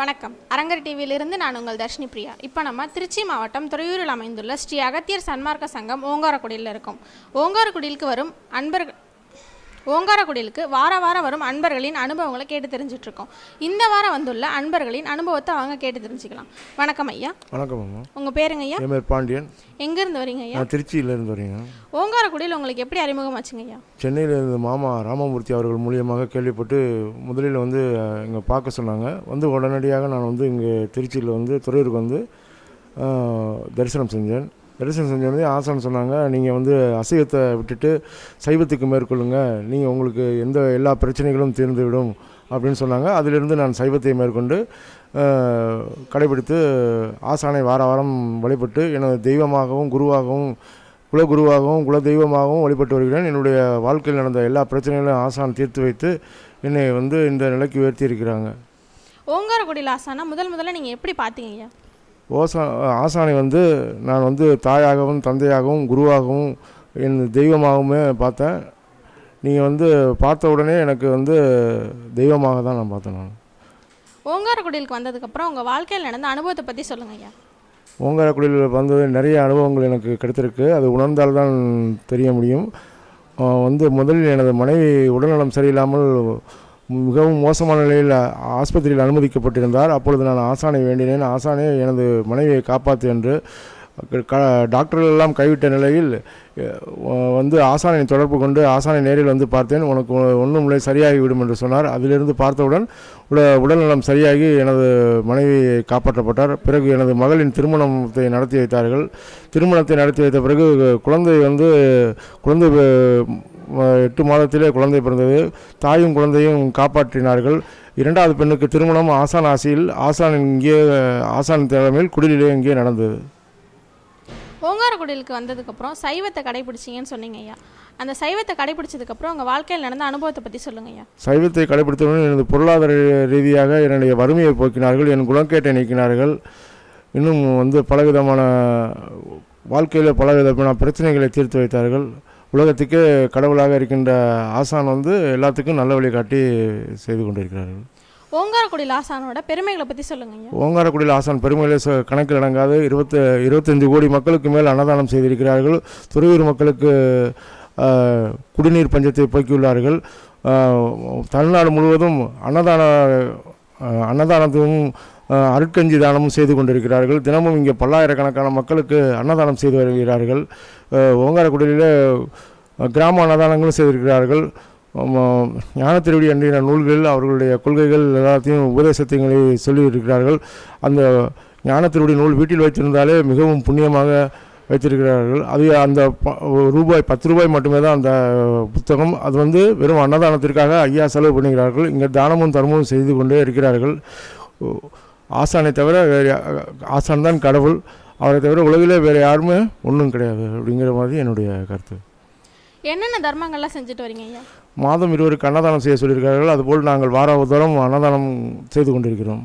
வணக்கம் அரங்கர் டிவியிலிருந்து நான் உங்கள் தர்ஷினி பிரியா இப்போ நம்ம திருச்சி மாவட்டம் துறையூரில் அமைந்துள்ள ஸ்ரீ அகத்தியர் சன்மார்க்க சங்கம் ஓங்காரக்குடியில் இருக்கோம் ஓங்காரக்குடிலுக்கு வரும் அன்பர்கள் ஓங்காரக்குடிலுக்கு வார வாரம் வரும் அன்பர்களின் அனுபவங்களை கேட்டு தெரிஞ்சுட்டு இருக்கோம் இந்த வாரம் வந்துள்ள அன்பர்களின் அனுபவத்தை அவங்க கேட்டு தெரிஞ்சுக்கலாம் வணக்கம் ஐயா வணக்கம் அம்மா உங்கள் பேருங்க ஐயா என் பேர் பாண்டியன் எங்கேருந்து வரீங்க ஐயா நான் திருச்சியிலேருந்து வரீங்க ஓங்காரக்குடியில் உங்களுக்கு எப்படி அறிமுகமாச்சுங்க ஐயா சென்னையில் இருந்த மாமா ராமமூர்த்தி அவர்கள் மூலியமாக கேள்விப்பட்டு முதலில் வந்து இங்கே பார்க்க சொன்னாங்க வந்து உடனடியாக நான் வந்து இங்கே திருச்சியில் வந்து துறையூருக்கு வந்து அஹ், தரிசனம் செஞ்சேன் தரிசனம் செஞ்சோடனே ஆசான் சொன்னாங்க நீங்கள் வந்து அசைவத்தை விட்டுட்டு சைவத்துக்கு மேற்கொள்ளுங்க நீங்கள் உங்களுக்கு எந்த எல்லா பிரச்சனைகளும் தீர்ந்துவிடும் அப்படின்னு சொன்னாங்க அதிலிருந்து நான் சைவத்தை மேற்கொண்டு அஹ், கடைபிடித்து ஆசானை வார வாரம் வழிபட்டு எனது தெய்வமாகவும் குருவாகவும் குலகுருவாகவும் குல தெய்வமாகவும் வழிபட்டு வருகிறேன் என்னுடைய வாழ்க்கையில் நடந்த எல்லா பிரச்சனைகளையும் ஆசான் தீர்த்து வைத்து என்னை வந்து இந்த நிலைக்கு உயர்த்தி இருக்கிறாங்க ஓங்காரக்குடியில் ஆசானா முதல் முதல்ல நீங்கள் எப்படி பார்த்தீங்க ஐயா ஓசா ஆசானை வந்து நான் வந்து தாயாகவும் தந்தையாகவும் குருவாகவும் என் தெய்வமாகவுமே பார்த்தேன் நீங்கள் வந்து பார்த்த உடனே எனக்கு வந்து தெய்வமாக தான் நான் பார்த்தேன் நான் ஓங்காரக்குடிலுக்கு வந்ததுக்கப்புறம் உங்கள் வாழ்க்கையில் நடந்த அனுபவத்தை பற்றி சொல்லுங்க ஐயா ஓங்காரக்குடியில் வந்தது நிறைய அனுபவங்கள் எனக்கு கிடைத்திருக்கு அது உணர்ந்தால் தான் தெரிய முடியும் ஆஹ் வந்து முதலில் எனது மனைவி உடல்நலம் சரியில்லாமல் மிகவும் மோசமான நிலையில் ஆஸ்பத்திரியில் அனுமதிக்கப்பட்டிருந்தார் அப்பொழுது நான் ஆசானை வேண்டினேன் ஆசானே எனது மனைவியை காப்பாற்று என்று க டாக்டர்கள் எல்லாம் கைவிட்ட நிலையில் அஹ், வந்து ஆசானை தொடர்பு கொண்டு ஆசானை நேரில் வந்து பார்த்தேன் உனக்கு ஒன்றும் இல்லை சரியாகிவிடும் என்று சொன்னார் அதிலிருந்து பார்த்தவுடன் உட உடல்நலம் சரியாகி எனது மனைவி காப்பாற்றப்பட்டார் பிறகு எனது மகளின் திருமணத்தை நடத்தி வைத்தார்கள் திருமணத்தை நடத்தி வைத்த பிறகு குழந்தை வந்து குழந்தை அஹ், ம- எட்டு மாதத்திலே குழந்தை பிறந்தது தாயும் குழந்தையும் காப்பாற்றினார்கள் இரண்டாவது பெண்ணுக்கு திருமணம் ஆசான் ஆசியில் ஆசான் இங்கே ஆசான் தலைமையில் குடிலே இங்கே நடந்தது ஓங்காரக்குடிலுக்கு வந்ததுக்கப்புறம் சைவத்தை கடைபிடிச்சிங்கன்னு சொன்னீங்க ஐயா அந்த சைவத்தை கடைபிடிச்சதுக்கப்புறம் உங்கள் வாழ்க்கையில் நடந்த அனுபவத்தை பற்றி சொல்லுங்க ஐயா சைவத்தை கடைபிடித்தவுடன் எனது பொருளாதார ரீதியாக என்னுடைய வறுமையை போக்கினார்கள் என் குணக்கேட்டை நீக்கினார்கள் இன்னும் வந்து பலவிதமான வாழ்க்கையில் பலவிதமான பிரச்சனைகளை தீர்த்து வைத்தார்கள் உலகத்துக்கே கடவுளாக இருக்கின்ற ஆசான் வந்து எல்லாத்துக்கும் நல்ல வழி காட்டி செய்து கொண்டிருக்கிறார்கள் ஓங்காரக்குடியில் ஆசானோட பெருமைகளை பற்றி சொல்லுங்க ஐயா ஓங்காரக்குடியில் ஆசான் பெருமையிலே ச- கணக்கில் அடங்காது இருபத்தி இருபத்தஞ்சு கோடி மக்களுக்கு மேல் அன்னதானம் செய்திருக்கிறார்கள் துறையூர் மக்களுக்கு ஆஹ், குடிநீர் பஞ்சத்தை போக்கியுள்ளார்கள் ஆஹ், தமிழ்நாடு முழுவதும் அன்னதான ஆஹ், அன்னதானத்தும் ஆஹ், அருட்கஞ்சி தானமும் செய்து கொண்டிருக்கிறார்கள் தினமும் இங்கே பல்லாயிரக்கணக்கான மக்களுக்கு அன்னதானம் செய்து வருகிறார்கள் ஆஹ், ஓங்காரக்குடியிலே கிராம அன்னதானங்களும் செய்திருக்கிறார்கள் ஆமாம், ஞானத்திருடி என்கிற நூல்களில் அவர்களுடைய கொள்கைகள் எல்லாத்தையும் உபதேசத்தைகளை சொல்லியிருக்கிறார்கள் அந்த ஞானத்திருடி நூல் வீட்டில் வைத்திருந்தாலே மிகவும் புண்ணியமாக வைத்திருக்கிறார்கள் அது அந்த ப- ரூபாய் பத்து ரூபாய் மட்டுமே தான் அந்த புத்தகம் அது வந்து வெறும் அன்னதானத்திற்காக ஐயா செலவு பண்ணுகிறார்கள் இங்கே தானமும் தர்மமும் செய்து கொண்டே இருக்கிறார்கள் ஓ, ஆசானை தவிர வேறு யா- ஆசான் தான் கடவுள் அவரை தவிர உலகிலே வேறு யாருமே ஒன்றும் கிடையாது அப்படிங்கிற மாதிரி என்னுடைய கருத்து என்னென்ன தர்மங்கள்லாம் செஞ்சுட்டு வரீங்க ஐயா மாதம் இருவருக்கு அன்னதானம் செய்ய சொல்லியிருக்கிறார்கள் அதுபோல் நாங்கள் வாராவதோறும் அன்னதானம் செய்து கொண்டிருக்கிறோம்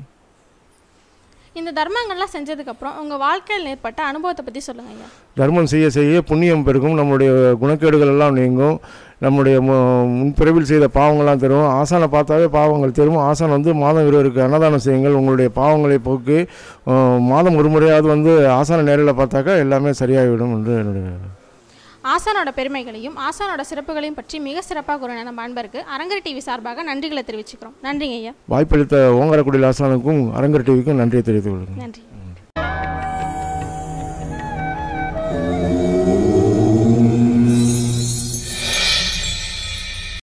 இந்த தர்மங்கள்லாம் செஞ்சதுக்கப்புறம் உங்கள் வாழ்க்கையில் ஏற்பட்ட அனுபவத்தை பற்றி சொல்லுங்க ஐயா தர்மம் செய்ய செய்ய புண்ணியம் பெருகும் நம்முடைய குணக்கேடுகள் எல்லாம் நீங்கும் நம்முடைய மு- முன்பிறவில் செய்த பாவங்கள்லாம் தரும் ஆசானை பார்த்தாவே பாவங்கள் தரும் ஆசான் வந்து மாதம் இருவருக்கு அன்னதானம் செய்யுங்கள் உங்களுடைய பாவங்களை போக்கி அஹ், மாதம் ஒரு முறையாவது வந்து ஆசானை நேரில் பார்த்தாக்கா எல்லாமே சரியாகிவிடும் என்று என்னுடைய ஆசானோட பெருமைகளையும் ஆசானோட சிறப்புகளையும் பற்றி மிக சிறப்பாக கூறின நம்ம அன்பருக்கு அரங்கர் டிவி சார்பாக நன்றிகளை தெரிவிச்சுக்கிறோம் நன்றிங்க ஐயா வாய்ப்பளித்த ஓங்கரக்குடியில் ஆசானுக்கும் அரங்கர் டிவிக்கும் நன்றியை தெரிவித்துக் கொள்கிறேன் நன்றி